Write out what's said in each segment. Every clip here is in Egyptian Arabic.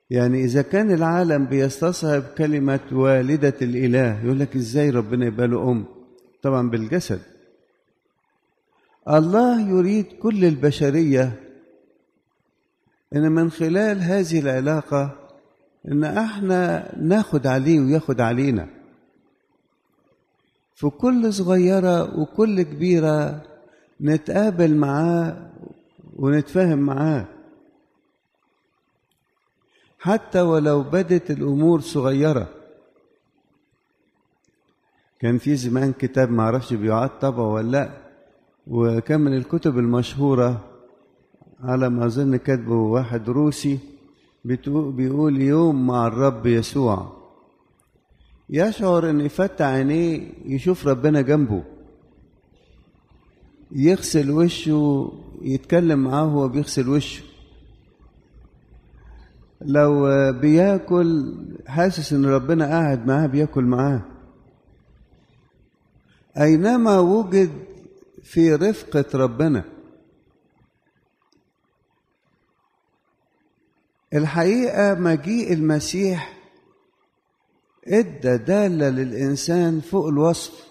يعني إذا كان العالم بيستصعب كلمة والدة الإله يقول لك إزاي ربنا يبقى له أم طبعا بالجسد الله يريد كل البشرية إن من خلال هذه العلاقة إن إحنا ناخد عليه وياخد علينا في كل صغيرة وكل كبيرة نتقابل معاه ونتفاهم معاه حتى ولو بدت الأمور صغيرة كان في زمان كتاب معرفش بيعاد طبعه ولا لأ وكان من الكتب المشهورة على ما أظن كاتبه واحد روسي بيقول يوم مع الرب يسوع يشعر ان يفتح عينيه يشوف ربنا جنبه يغسل وشه يتكلم معاه وهو بيغسل وشه لو بياكل حاسس ان ربنا قاعد معاه بياكل معاه اينما وجد في رفقه ربنا الحقيقه مجيء المسيح ادى داله للانسان فوق الوصف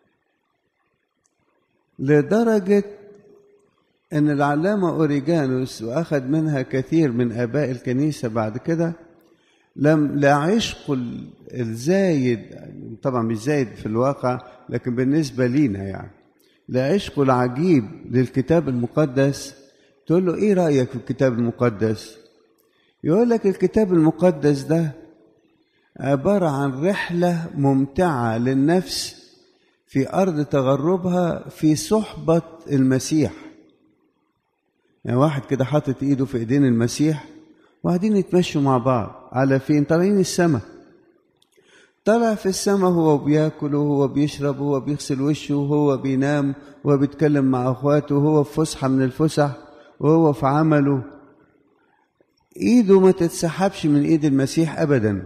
لدرجه ان العلامه اوريجانوس واخذ منها كثير من اباء الكنيسه بعد كده لم لا عشق الزايد طبعا مش زايد في الواقع لكن بالنسبه لينا يعني لا عشق العجيب للكتاب المقدس تقول له ايه رايك في الكتاب المقدس يقول لك الكتاب المقدس ده عباره عن رحله ممتعه للنفس في ارض تغربها في صحبه المسيح يعني واحد كده حاطط ايده في ايدين المسيح وقاعدين يتمشوا مع بعض على فين طالعين السماء طلع في السماء هو بياكل وهو بيشرب وهو بيغسل وشه وهو بينام وهو بيتكلم مع اخواته وهو في فسحه من الفسح وهو في عمله ايده ما تتسحبش من ايد المسيح ابدا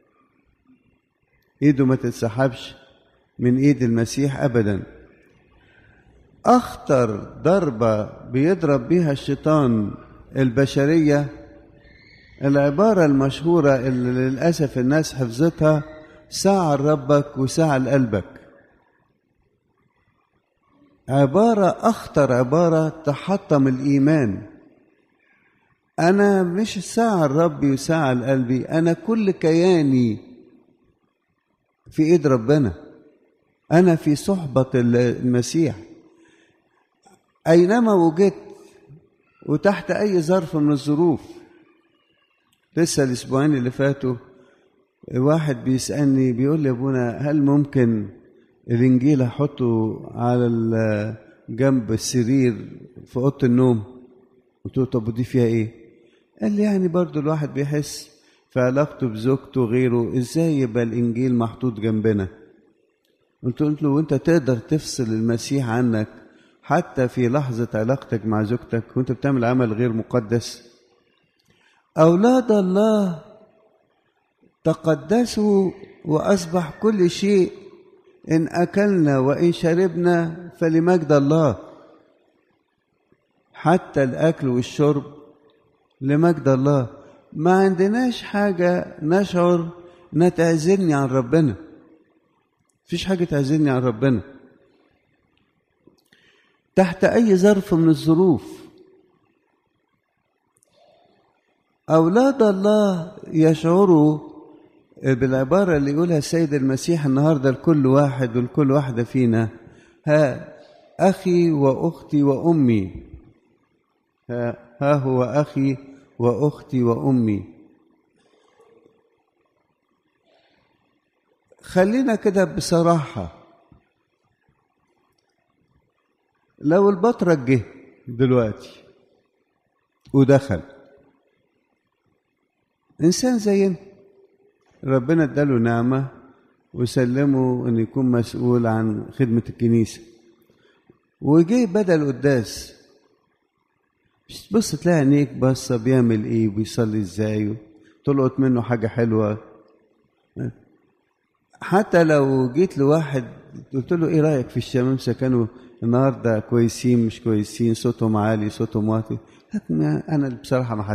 ايده ما تتسحبش من ايد المسيح ابدا اخطر ضربه بيضرب بيها الشيطان البشريه العباره المشهوره اللي للاسف الناس حفظتها ساعة لربك وساعة لقلبك عبارة أخطر عبارة تحطم الإيمان أنا مش ساعة لربي وساعة لقلبي أنا كل كياني في إيد ربنا أنا في صحبة المسيح أينما وجدت وتحت أي ظرف من الظروف لسه الأسبوعين اللي فاتوا واحد بيسألني بيقول لي أبونا هل ممكن الإنجيل أحطه على جنب السرير في أوضة النوم قلت له طب ودي فيها إيه قال لي يعني برضو الواحد بيحس في علاقته بزوجته غيره إزاي يبقى الإنجيل محطوط جنبنا قلت له وانت تقدر تفصل المسيح عنك حتى في لحظة علاقتك مع زوجتك وانت بتعمل عمل غير مقدس أولاد الله تقدسوا وأصبح كل شيء إن أكلنا وإن شربنا فلمجد الله حتى الأكل والشرب لمجد الله ما عندناش حاجة نشعر إنها تعزلني عن ربنا مفيش حاجة تعزلني عن ربنا تحت أي ظرف من الظروف أولاد الله يشعروا بالعبارة اللي يقولها السيد المسيح النهاردة لكل واحد ولكل واحدة فينا ها أخي وأختي وأمي ها, ها هو أخي وأختي وأمي خلينا كده بصراحة لو البطرك جه دلوقتي ودخل إنسان زينا ربنا اداله نعمة وسلمه أن يكون مسؤول عن خدمة الكنيسة وجه بدل القداس بص تلاقي عينيك بصة بيعمل ايه وبيصلي ازاي تلقط منه حاجة حلوة حتى لو جيت لواحد قلت له ايه رأيك في الشمامسة كانوا النهارده كويسين مش كويسين صوتهم عالي صوتهم واطي انا بصراحة ما